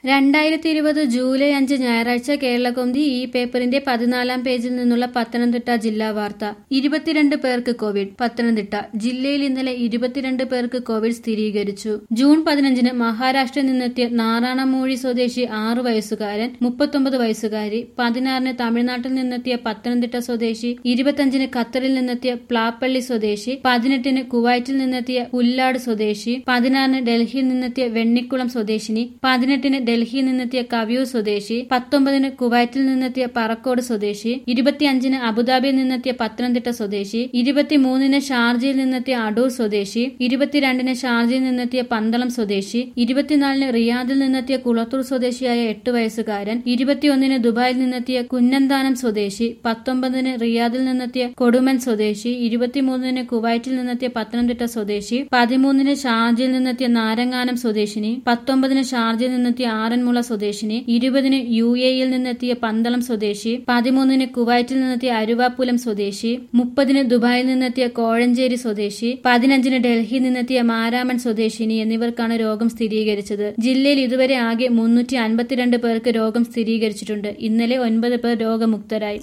രണ്ടായിരത്തി ഇരുപത് ജൂലൈ അഞ്ച് ഞായറാഴ്ച കേരളകൗമുദി ഈ പേപ്പറിന്റെ പതിനാലാം പേജിൽ നിന്നുള്ള പത്തനംതിട്ട ജില്ലാ വാർത്ത ഇരുപത്തിരണ്ട് പേർക്ക് കോവിഡ് പത്തനംതിട്ട ജില്ലയിൽ ഇന്നലെ ഇരുപത്തിരണ്ട് പേർക്ക് കോവിഡ് സ്ഥിരീകരിച്ചു ജൂൺ പതിനഞ്ചിന് മഹാരാഷ്ട്രയിൽ നിന്നെത്തിയ നാറാണമൂഴി സ്വദേശി ആറു വയസ്സുകാരൻ മുപ്പത്തൊമ്പത് വയസ്സുകാരി പതിനാറിന് തമിഴ്നാട്ടിൽ നിന്നെത്തിയ പത്തനംതിട്ട സ്വദേശി ഇരുപത്തിയഞ്ചിന് ഖത്തറിൽ നിന്നെത്തിയ പ്ലാപ്പള്ളി സ്വദേശി പതിനെട്ടിന് കുവൈറ്റിൽ നിന്നെത്തിയ പുല്ലാട് സ്വദേശി പതിനാറിന് ഡൽഹിയിൽ നിന്നെത്തിയ വെണ്ണിക്കുളം സ്വദേശിനി പതിനെട്ടിന് ഡൽഹിയിൽ നിന്നെത്തിയ കവിയൂർ സ്വദേശി പത്തൊമ്പതിന് കുവൈറ്റിൽ നിന്നെത്തിയ പറക്കോട് സ്വദേശി ഇരുപത്തിയഞ്ചിന് അബുദാബിയിൽ നിന്നെത്തിയ പത്തനംതിട്ട സ്വദേശി ഇരുപത്തിമൂന്നിന് ഷാർജയിൽ നിന്നെത്തിയ അടൂർ സ്വദേശി ഇരുപത്തിരണ്ടിന് ഷാർജയിൽ നിന്നെത്തിയ പന്തളം സ്വദേശി ഇരുപത്തിനാലിന് റിയാദിൽ നിന്നെത്തിയ കുളത്തൂർ സ്വദേശിയായ എട്ട് വയസ്സുകാരൻ ഇരുപത്തിയൊന്നിന് ദുബായിൽ നിന്നെത്തിയ കുന്നന്താനം സ്വദേശി പത്തൊമ്പതിന് റിയാദിൽ നിന്നെത്തിയ കൊടുമൻ സ്വദേശി ഇരുപത്തിമൂന്നിന് കുവൈറ്റിൽ നിന്നെത്തിയ പത്തനംതിട്ട സ്വദേശി പതിമൂന്നിന് ഷാർജയിൽ നിന്നെത്തിയ നാരങ്ങാനം സ്വദേശിനി പത്തൊമ്പതിന് ഷാർജയിൽ നിന്നെത്തിയ ആറന്മുള സ്വദേശിനി ഇരുപതിന് യു എയിൽ നിന്നെത്തിയ പന്തളം സ്വദേശി പതിമൂന്നിന് കുവൈറ്റിൽ നിന്നെത്തിയ അരുവാപ്പുലം സ്വദേശി മുപ്പതിന് ദുബായിൽ നിന്നെത്തിയ കോഴഞ്ചേരി സ്വദേശി പതിനഞ്ചിന് ഡൽഹിയിൽ നിന്നെത്തിയ മാരാമൺ സ്വദേശിനി എന്നിവർക്കാണ് രോഗം സ്ഥിരീകരിച്ചത് ജില്ലയിൽ ഇതുവരെ ആകെ മുന്നൂറ്റി അൻപത്തിരണ്ട് പേർക്ക് രോഗം സ്ഥിരീകരിച്ചിട്ടുണ്ട് ഇന്നലെ ഒൻപത് പേർ രോഗമുക്തരായി